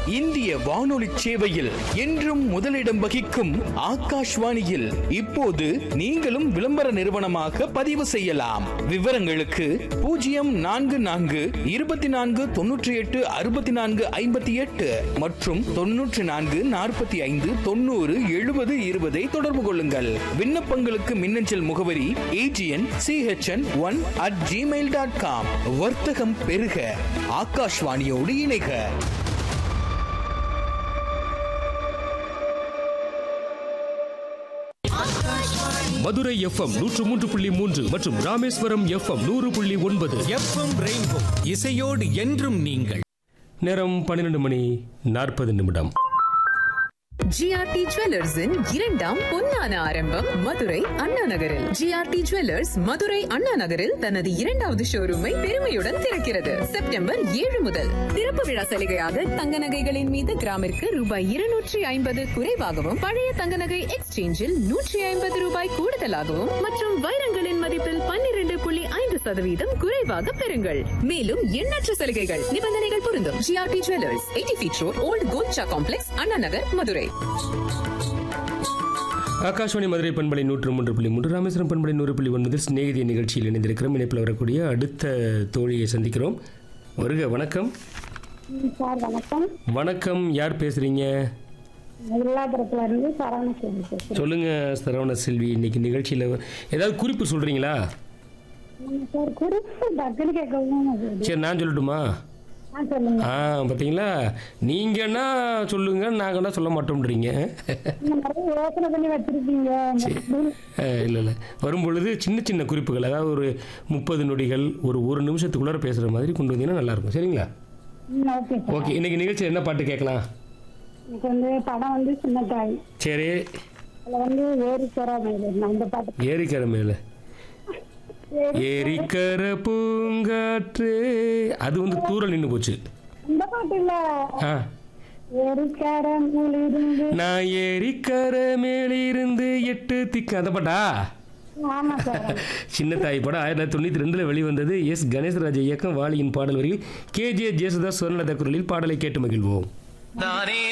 இந்திய வானொலி சேவையில் என்றும் முதலிடம் வகிக்கும் ஆகாஷ்வாணியில் இப்போது நீங்களும் விளம்பர நிறுவனமாக பதிவு செய்யலாம் விவரங்களுக்கு பூஜ்ஜியம் நான்கு நான்கு இருபத்தி நான்கு தொன்னூற்றி எட்டு அறுபத்தி நான்கு ஐம்பத்தி எட்டு மற்றும் தொன்னூற்றி நான்கு நாற்பத்தி ஐந்து தொண்ணூறு எழுபது இருபதை தொடர்பு கொள்ளுங்கள் விண்ணப்பங்களுக்கு மின்னஞ்சல் முகவரி AGN CHN one at Gmail dot com வர்த்தகம் பெருக ஆகாஷ்வாணியோடு இணைக மதுரை எஃப்எம் நூற்று மூன்று புள்ளி மூன்று மற்றும் ராமேஸ்வரம் எஃப்எம் நூறு புள்ளி ஒன்பது எஃப்எம் ரெயின்போ இசையோடு என்றும் நீங்கள் நேரம் பன்னிரண்டு மணி நாற்பது நிமிடம் ஜிஆர்டி ஜுவல்லர்ஸின் இரண்டாம் பொன்னான ஆரம்பம் மதுரை அண்ணா நகரில் ஜிஆர்டி ஜுவல்லர்ஸ் மதுரை அண்ணா நகரில் தனது இரண்டாவது ஷோரூமை பெருமையுடன் திறக்கிறது செப்டம்பர் ஏழு முதல் திறப்பு விழா சலுகையாக தங்க நகைகளின் மீது கிராமிற்கு ரூபாய் இருநூற்றி ஐம்பது குறைவாகவும் பழைய தங்க நகை எக்ஸ்சேஞ்சில் நூற்றி ஐம்பது ரூபாய் கூடுதலாகவும் மற்றும் வைரங்களின் மதிப்பில் பன்னிரண்டு புள்ளி ஐந்து சதவீதம் குறைவாக பெறுங்கள் மேலும் எண்ணற்ற சலுகைகள் நிபந்தனைகள் பொருந்தும் GRT jewellers eighty feet road old Kolcha complex Anna Nagar Madurai Akashvani Madurai பண்பலை நூற்று மூன்று புள்ளி மூன்று ராமேஸ்வரம் பண்பலை நூறு புள்ளி ஒன்பதில் சிநேகிதிய நிகழ்ச்சியில் இணைந்திருக்கிறோம் இணைப்பில் வரக்கூடிய அடுத்த தோழியை சந்திக்கிறோம் வருக வணக்கம் சார் வணக்கம் வணக்கம் யார் பேசுறீங்க வில்லாபுரத்துல இருந்து சரவணசிவன் பேசுறேன் சொல்லுங்க சரவண செல்வி இன்னைக்கு நிகழ்ச்சியில் ஏதாவது குறிப்பு சொல்றீங்களா ஆமா சார் குறிப்பு டக்குன்னு கேட்கவும் வருது. சரி நான் சொல்லட்டுமா ஆ சொல்லுங்க ஆ பார்த்தீங்களா நீங்கன்னா சொல்லுங்க நாங்கன்னா சொல்ல மாட்டோம்ன்றீங்க நீங்க நிறைய யோசனை பண்ணி வச்சிருக்கீங்க இல்லை இல்லை வரும்பொழுது சின்ன சின்ன குறிப்புகள் அதாவது ஒரு முப்பது நொடிகள் ஒரு ஒரு நிமிஷத்துக்குள்ளார பேசுகிற மாதிரி கொண்டு வந்தீங்கன்னா நல்லாயிருக்கும் சரிங்களா ம், ஓகே சார் ஓகே இன்னைக்கு நிகழ்ச்சியில் என்ன பாட்டு கேட்கலாம் எனக்கு வந்து படம் வந்து சின்ன தாய் சரி அதுல வந்து ஏரி சொராமையில் அந்த பாட்டு ஏரிக்கரை மேலே ஏரிக்கர பூங்காற்று அது வந்து தூரல் நின்று போச்சு இந்த பாட்டு இல்ல ஆ ஏரிக்காரன் இருந்து நான் ஏரிக்கர மேலிருந்து எட்டு திக்கு அந்த பாட்டா ஆமா சார் சின்ன தாய் படம் ஆயிரத்தி தொள்ளாயிரத்தி தொண்ணூற்றி ரெண்டில் வெளிவந்தது எஸ் கணேசராஜ இயக்கம் வாலியின் பாடல் வரியில் கேஜே ஜேசுதாஸ் சுவர்ணலதா குரலில் பாடலை கேட்டு மகிழ்வோம் நானே